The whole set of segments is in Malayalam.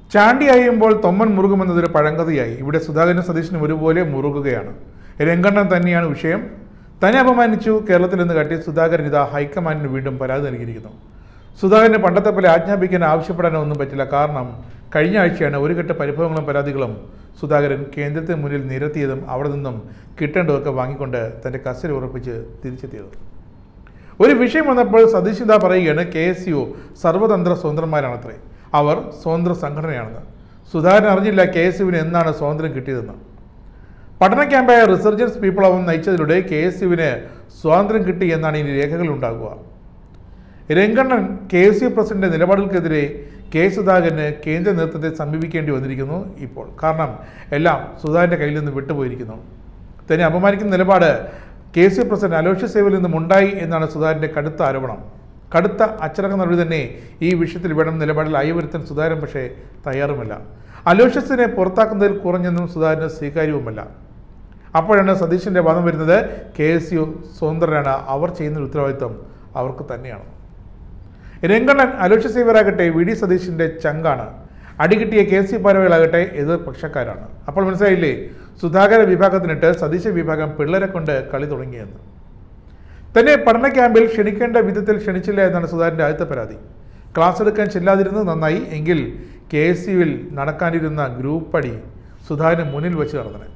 ചാണ്ടി അയ്യുമ്പോൾ തൊമ്മൻ മുറുകുമെന്നതൊരു പഴങ്കഥയായി ഇവിടെ സുധാകരനും സതീശനും ഒരുപോലെ മുറുകുകയാണ് രംഗണ്ണൻ തന്നെയാണ് വിഷയം തന്നെ അപമാനിച്ചു കേരളത്തിൽ നിന്ന് കാട്ടി സുധാകരൻ ഇതാ ഹൈക്കമാൻഡിന് വീണ്ടും പരാതി നൽകിയിരിക്കുന്നു സുധാകരന് പണ്ടത്തെ പോലെ ആജ്ഞാപിക്കാൻ ആവശ്യപ്പെടാനോ ഒന്നും പറ്റില്ല കാരണം കഴിഞ്ഞ ആഴ്ചയാണ് ഒരു കെട്ട് പരിഭവങ്ങളും പരാതികളും സുധാകരൻ കേന്ദ്രത്തിന് മുന്നിൽ നിരത്തിയതും അവിടെ നിന്നും കിട്ടേണ്ടതൊക്കെ വാങ്ങിക്കൊണ്ട് തൻ്റെ കസ്റ്റഡി ഉറപ്പിച്ച് തിരിച്ചെത്തിയത് ഒരു വിഷയം വന്നപ്പോൾ സതീശിത പറയുകയാണ് കെ എസ് യു സർവതന്ത്ര സ്വതന്ത്രന്മാരാണത്രേ അവർ സ്വതന്ത്ര സംഘടനയാണെന്ന് സുധാകരൻ അറിഞ്ഞില്ല കെ എസ് യുവിന് എന്നാണ് സ്വാതന്ത്ര്യം കിട്ടിയതെന്ന് പഠന ക്യാമ്പായ റിസർജൻസ് പീപ്പിൾ അവൻ നയിച്ചതിലൂടെ കെ എസ് യുവിന് സ്വാതന്ത്ര്യം കിട്ടി എന്നാണ് ഇനി രേഖകൾ ഉണ്ടാകുക രംഗണ്ണൻ കെ എസ് യു പ്രസിഡന്റ് നിലപാടുകൾക്കെതിരെ കെ സുധാകരന് കേന്ദ്ര നേതൃത്വത്തെ സമീപിക്കേണ്ടി വന്നിരിക്കുന്നു ഇപ്പോൾ കാരണം എല്ലാം സുധാകരന്റെ കയ്യിൽ നിന്ന് വിട്ടുപോയിരിക്കുന്നു തന്നെ അപമാനിക്കുന്ന നിലപാട് K S U president Aloshy സേവയിൽ നിന്നും ഉണ്ടായി എന്നാണ് സുധാകരന്റെ കടുത്ത ആരോപണം കടുത്ത അച്ചടക്ക നടപടി തന്നെ ഈ വിഷയത്തിൽ വേണം നിലപാടിൽ അയവരുത്താൻ സുധാകരൻ പക്ഷേ തയ്യാറുമല്ല അലോഷ്യസിനെ പുറത്താക്കുന്നതിൽ കുറഞ്ഞെന്നും സുധാകരന് സ്വീകാര്യവുമല്ല അപ്പോഴാണ് സതീശന്റെ വാദം വരുന്നത് കെ എസ് യു സ്വതന്ത്രരാണ് അവർ ചെയ്യുന്ന ഉത്തരവാദിത്വം അവർക്ക് തന്നെയാണ് രംഗണ്ണൻ അലോഷ്യ സേവരാകട്ടെ വി ഡി സതീശിന്റെ ചങ്കാണ് അടികിട്ടിയ കെ സി പാരവകളാകട്ടെ എതിർ പക്ഷക്കാരാണ് അപ്പോൾ മനസ്സിലായില്ലേ സുധാകര വിഭാഗത്തിനിട്ട് സതീശ വിഭാഗം പിള്ളേരെ കൊണ്ട് കളി തുടങ്ങിയെന്ന് തന്നെ പഠന ക്യാമ്പിൽ ക്ഷണിക്കേണ്ട വിധത്തിൽ ക്ഷണിച്ചില്ല എന്നാണ് സുധാകരന്റെ ആദ്യത്തെ പരാതി ക്ലാസ് എടുക്കാൻ ചെല്ലാതിരുന്നത് നന്നായി എങ്കിൽ കെ എസ് യുവിൽ നടക്കാനിരുന്ന ഗ്രൂപ്പ് അടി സുധാകരന് മുന്നിൽ വെച്ച് നടന്നത്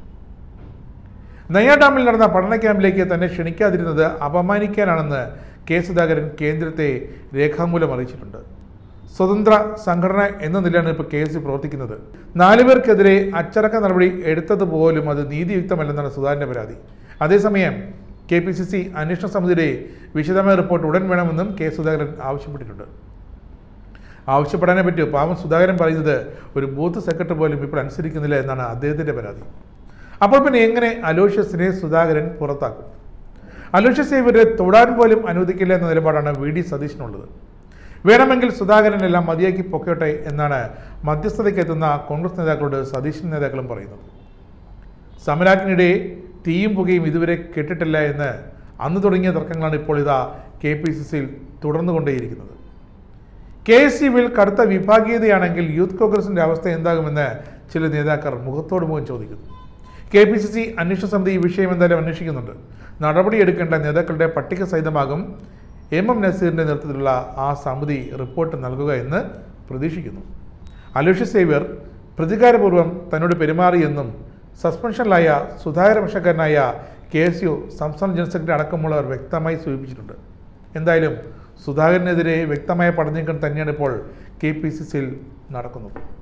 നയ ഡാമിൽ നടന്ന പഠന ക്യാമ്പിലേക്ക് തന്നെ ക്ഷണിക്കാതിരുന്നത് അപമാനിക്കാനാണെന്ന് കെ സുധാകരൻ കേന്ദ്രത്തെ രേഖാമൂലം അറിയിച്ചിട്ടുണ്ട് സ്വതന്ത്ര സംഘടന എന്ന നിലയാണ് ഇപ്പോൾ കെ എസ് പ്രവർത്തിക്കുന്നത് നാലുപേർക്കെതിരെ അച്ചടക്ക നടപടി എടുത്തത് പോലും അത് നീതിയുക്തമല്ലെന്നാണ് സുധാകരന്റെ പരാതി അതേസമയം കെ പി സി സി അന്വേഷണ സമിതിയുടെ വിശദമായ റിപ്പോർട്ട് ഉടൻ വേണമെന്നും കെ സുധാകരൻ ആവശ്യപ്പെട്ടിട്ടുണ്ട് ആവശ്യപ്പെടാനേ പറ്റൂ പാവം സുധാകരൻ പറയുന്നത് ഒരു ബൂത്ത് സെക്രട്ടറി പോലും ഇപ്പോൾ അനുസരിക്കുന്നില്ല എന്നാണ് അദ്ദേഹത്തിന്റെ പരാതി അപ്പോൾ പിന്നെ എങ്ങനെ അലോഷ്യസിനെ സുധാകരൻ പുറത്താക്കും അലോഷ്യസ് ഇവരെ തൊടാൻ പോലും അനുവദിക്കില്ല എന്ന നിലപാടാണ് വി ഡി സതീശനുള്ളത് വേണമെങ്കിൽ സുധാകരൻ എല്ലാം മതിയാക്കി പൊക്കോട്ടെ എന്നാണ് മധ്യസ്ഥതയ്ക്ക് എത്തുന്ന കോൺഗ്രസ് നേതാക്കളോട് സതീശൻ നേതാക്കളും പറയുന്നത് സമരാക്കിനിടെ തീയും പുകയും ഇതുവരെ കെട്ടിട്ടില്ല എന്ന് അന്ന് തുടങ്ങിയ തർക്കങ്ങളാണ് ഇപ്പോൾ ഇതാ കെ പി സി സിയിൽ തുടർന്നുകൊണ്ടേയിരിക്കുന്നത് കെ എസ് യുവിൽ കടുത്ത വിഭാഗീയതയാണെങ്കിൽ യൂത്ത് കോൺഗ്രസിന്റെ അവസ്ഥ എന്താകുമെന്ന് ചില നേതാക്കൾ മുഖത്തോട് മുഖം ചോദിക്കുന്നു കെ പി സി സി അന്വേഷണ സമിതി ഈ വിഷയം എന്തായാലും അന്വേഷിക്കുന്നുണ്ട് നടപടിയെടുക്കേണ്ട നേതാക്കളുടെ പട്ടിക സഹിതമാകും എം എം നസീറിന്റെ നേതൃത്വത്തിലുള്ള ആ സമിതി റിപ്പോർട്ട് നൽകുക എന്ന് പ്രതീക്ഷിക്കുന്നു അലോഷ്യ സേവ്യർ പ്രതികാരപൂർവ്വം തന്നോട് പെരുമാറിയെന്നും സസ്പെൻഷനിലായ സുധാകര പക്ഷക്കാരനായ കെ എസ് യു സംസ്ഥാന ജനറൽ സെക്രട്ടറി അടക്കമുള്ളവർ വ്യക്തമായി സൂചിപ്പിച്ചിട്ടുണ്ട് എന്തായാലും സുധാകരനെതിരെ വ്യക്തമായ പടനീക്കം തന്നെയാണ് ഇപ്പോൾ കെ പി സി സിയിൽ നടക്കുന്നത്